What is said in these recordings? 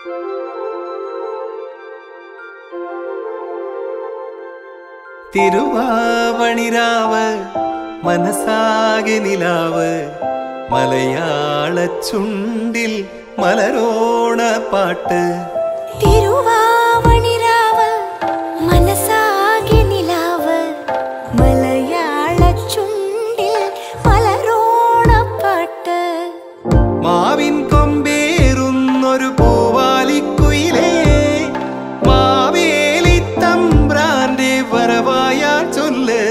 തിരുവാവണിരാവ് മനസ്സാകെ നിലാവ് മലയാള ചുണ്ടിൽ മലരോണ പാട്ട് തിരുവാവണിരാവ് മനസ്സാകെ നിലാവ് മലയാള ചുണ്ടിൽ മലരോണപ്പാട്ട് മാവിൻ കൊമ്പേറുന്നൊരു പൂവാലിക്കുയിലേ മാവേലി തമ്പ്രാന്റെ വരവായാ ചൊല്ല്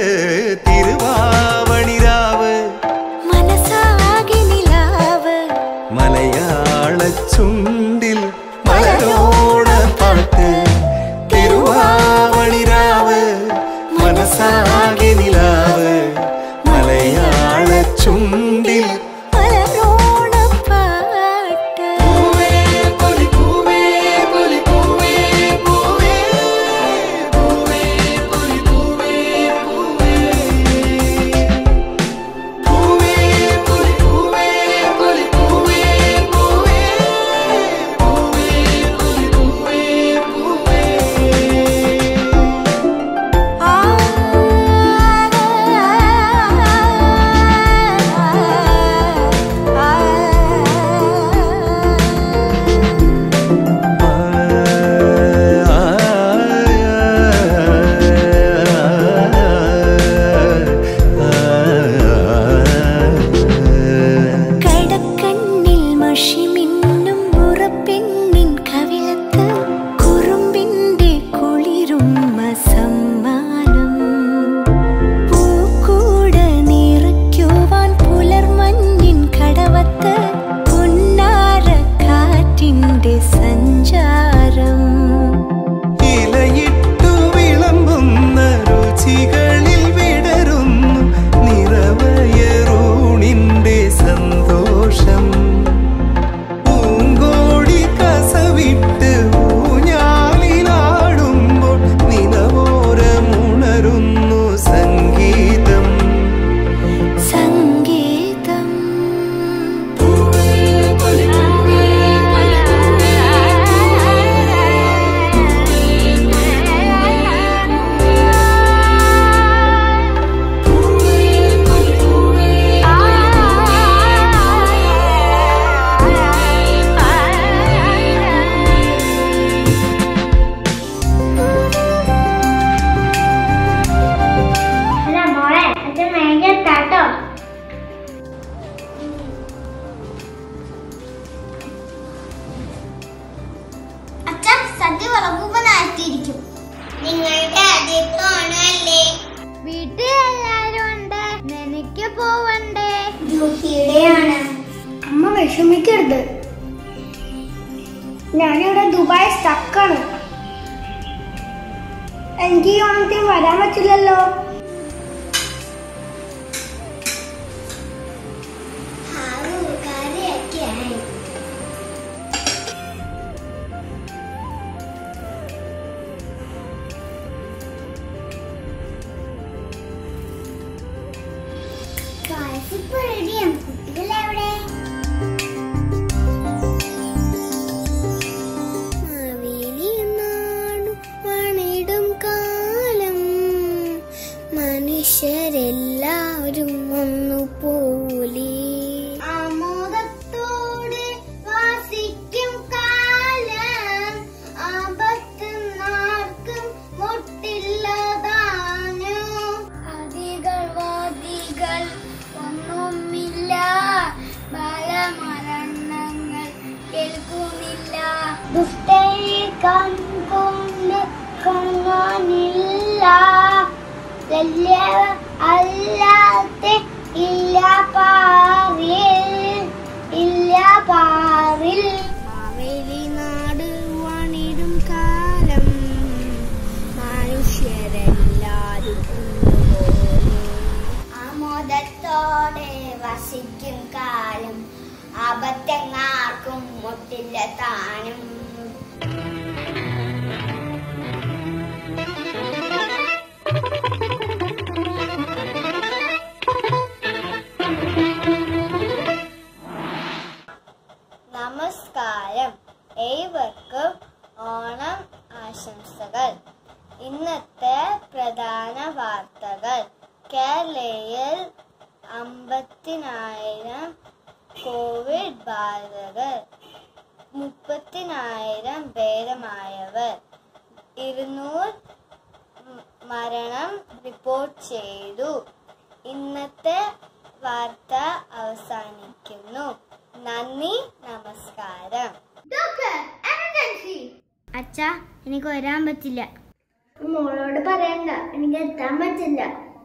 തിരുവാവണിരാവ് മനസ്സാകെ നിലാവ് മലയാള ചുണ്ടിൽ മലരോണ പാട്ട് തിരുവാവണിരാവ് മനസ്സാകെ നിലാവ് മലയാള ചുണ്ടിൽ മലരോണപ്പാട്ട് പൂവേ പൊലി പൂവേ പൊലി പൂവേ പൂവേ പൂവേ പൊലി പൂവേ പൂവേ പൂവേ പൊലി പൂവേ പൊലി പൂവേ പൂവേ പൂവേ പൊലി പൂവേ പൂവേ ആ കടക്കണ്ണിൽ മഷി മിന്നും ഉറപ്പെണ്ണിൻ കവിളത്ത് കുറുമ്പിന്റെ കുളിരും സമ്മാനം പൂക്കൂട നിറയ്ക്കുവാൻ പുലർമഞ്ഞിൻ കടവത്ത് പുന്നാര കാറ്റിന്റെ സഞ്ചാരം ഇലയിട്ടു വിളമ്പുന്ന രുചികളിൽ വിടരുന്നു നിറവയറൂണിന്റെ സന്തോഷം പൂങ്കോടി കസവിട്ട് ഊഞ്ഞാലിനാടുമ്പോൾ നിലവോരമുണരുന്നു സംഗീതം സംഗീതം അല്ല മോളെ അച്ഛൻ മേഘത്താട്ടോ അച്ഛൻ സദ്യ വിളമ്പുമ്പനായിട്ടിരിക്കും നിങ്ങളുടെ ആദ്യത്തോണല്ലേ വീട്ടിൽ എല്ലാരും ഉണ്ട് നിനക്ക് പോവണ്ടേ ഡ്യൂട്ടിയുടെയാണ് അമ്മ വിഷമിക്കരുത് ഞാനിവിടെ ദുബായ് സ്റ്റക്കാണ് എനിക്ക് ഈ ഓണത്തിന് വരാൻ പറ്റില്ലല്ലോ റെഡിയാണ് കുട്ടികളെവിടെ പണിടും കാലം മനുഷ്യരെല്ലാവരും ഒന്നുപോലെ ആമോദത്തോടെ വാസിക്കും കാലം ആപത്ത് നാർക്കും മുട്ടില്ലതാനു അതികൾ വാദികൾ ഒന്നുമില്ല ബലമരണങ്ങൾ കേൾക്കുന്നില്ല ദുഷ്ടയെ കൺകൊണ്ട് കാണാനില്ല അല്ലാത്ത ഇല്ല പാറിൽ ഇല്ല പാറിൽ മാവേലി നാട് വാണിടും കാലം മനുഷ്യരെല്ലാരും ആമോദത്തോടെ വസിക്കും കാലം ആപത്തെങ്ങാർക്കും മുട്ടില്ല താനും നമസ്കാരം ഏ ഇരുപതിനായിരം കോവിഡ് ബാധിതർ മുപ്പത്തിനായിരം ഭേദമായവർ ഇരുന്നൂറ് മ- മരണം റിപ്പോർട്ട് ചെയ്തു ഇന്നത്തെ വാർത്ത അവസാനിക്കുന്നു നന്ദി നമസ്കാരം അച്ഛാ എനിക്ക് വരാൻ പറ്റില്ല മോളോട് പറയണ്ട എനിക്ക് എത്താൻ പറ്റില്ല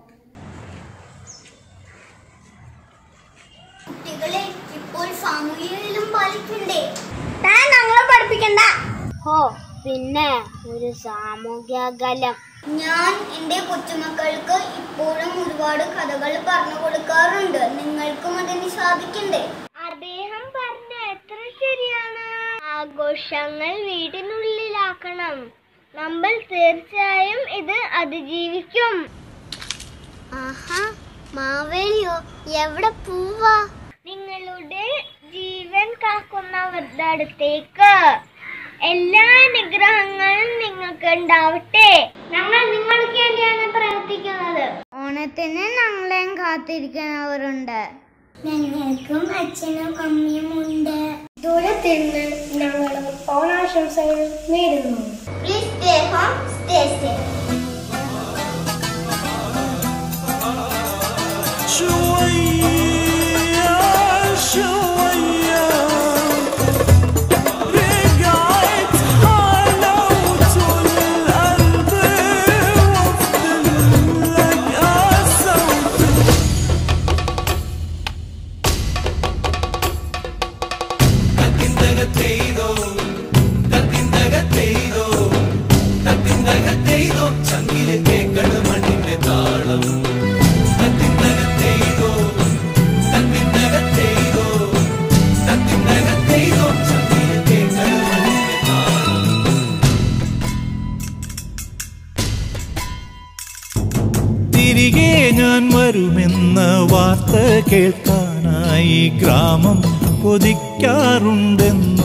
കുട്ടികളെ ഇപ്പോൾ സാമൂഹികയിലും പാലിക്കണ്ടേ താൻ ഞങ്ങളെ പഠിപ്പിക്കണ്ട ഹോ പിന്നെ ഒരു സാമൂഹ്യ അകലം ഞാൻ എൻ്റെ കൊച്ചുമക്കൾക്ക് ഇപ്പോഴും ഒരുപാട് കഥകൾ പറഞ്ഞു കൊടുക്കാറുണ്ട് നിങ്ങൾക്കും അതിന് സാധിക്കണ്ടേ അദ്ദേഹം പറഞ്ഞ എത്ര ശരിയാണ് ആഘോഷങ്ങൾ വീടിനുള്ളിലാക്കണം നമ്മൾ തീർച്ചയായും ഇത് അതിജീവിക്കും ആഹാ മാവേലിയോ എവിടെ പോവാ നിങ്ങളുടെ ജീവൻ കാക്കുന്നവരുടെ അടുത്തേക്ക് എല്ലാ അനുഗ്രഹങ്ങളും നിങ്ങൾക്ക് ഉണ്ടാവട്ടെ ഞങ്ങൾ നിങ്ങൾക്ക് വേണ്ടിയാണ് പ്രവർത്തിക്കുന്നത് ഓണത്തിന് ഞങ്ങളെയും കാത്തിരിക്കുന്നവരുണ്ട് ഞങ്ങൾക്കും അച്ഛനും അമ്മയും ഉണ്ട് ദൂരത്തിന്ന് ഞങ്ങളും ഓണാശംസകൾ നേരുന്നു please stay home stay safe شوية شوية رجعت حلاوة القلب وافضل لك قسوته തിരികെ ഞാൻ വരുമെന്ന വാർത്ത കേൾക്കാനായി ഗ്രാമം കൊതിക്കാറുണ്ടെന്നും